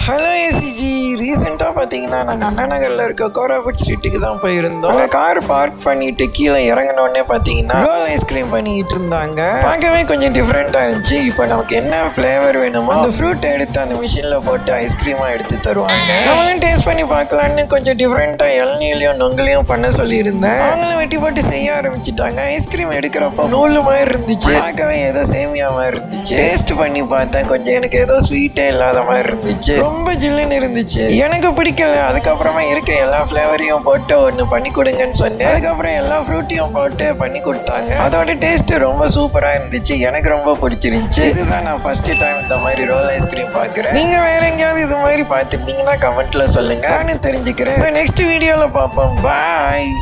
hello ACG ரீசெண்டாக பார்த்தீங்கன்னா நாங்கள் அண்ணா நகரில் இருக்க கோராஃபுட் ஸ்ட்ரீட்டுக்கு தான் போயிருந்தோம் அங்கே கார் பார்க் பண்ணிட்டு கீழே இறங்கினோடனே பார்த்தீங்கன்னா ரோல் ஐஸ்கிரீம் பண்ணிக்கிட்டு இருந்தாங்க பார்க்கவே கொஞ்சம் டிஃப்ரெண்ட்டாக இருந்துச்சு இப்போ நமக்கு என்ன ஃப்ளேவர் வேணுமோ அந்த ஃப்ரூட் எடுத்து அந்த மிஷினில் போட்டு ஐஸ்கிரீமாக எடுத்து தருவாங்க நம்மளும் டேஸ்ட் பண்ணி பார்க்கலான்னு கொஞ்சம் டிஃப்ரெண்ட்டாக இளநீலையும் நொங்கலையும் பண்ண சொல்லியிருந்தேன் அவங்களும் வெட்டி போட்டு செய்ய ஆரம்பிச்சிட்டாங்க ஐஸ்கிரீம் எடுக்கிறப்போ நூல் மாதிரி இருந்துச்சு பார்க்கவே ஏதோ சேமியா மாதிரி இருந்துச்சு டேஸ்ட் பண்ணி பார்த்தேன் கொஞ்சம் எனக்கு ஏதோ ஸ்வீட்டே இல்லாத மாதிரி இருந்துச்சு ரொம்ப ஜில்லுன்னு இருந்துச்சு எனக்கு பிடிக்கல அதுக்கப்புறமா இருக்க எல்லா ஃப்ளேவரையும் போட்டு ஒன்று பண்ணி கொடுங்கன்னு சொன்னேன் அதுக்கப்புறம் எல்லா ஃப்ரூட்டையும் போட்டு பண்ணி கொடுத்தாங்க அதோட டேஸ்ட் ரொம்ப சூப்பராக இருந்துச்சு எனக்கு ரொம்ப பிடிச்சிருந்துச்சு இதுதான் நான் ஃபர்ஸ்ட் டைம் இந்த மாதிரி ரோல் ஐஸ்கிரீம் பார்க்குறேன் நீங்கள் வேற எங்கேயாவது இது மாதிரி பார்த்துருந்தீங்கன்னா கமெண்ட்ல சொல்லுங்க நானும் தெரிஞ்சுக்கிறேன் நெக்ஸ்ட் வீடியோவில் பார்ப்போம் பாய்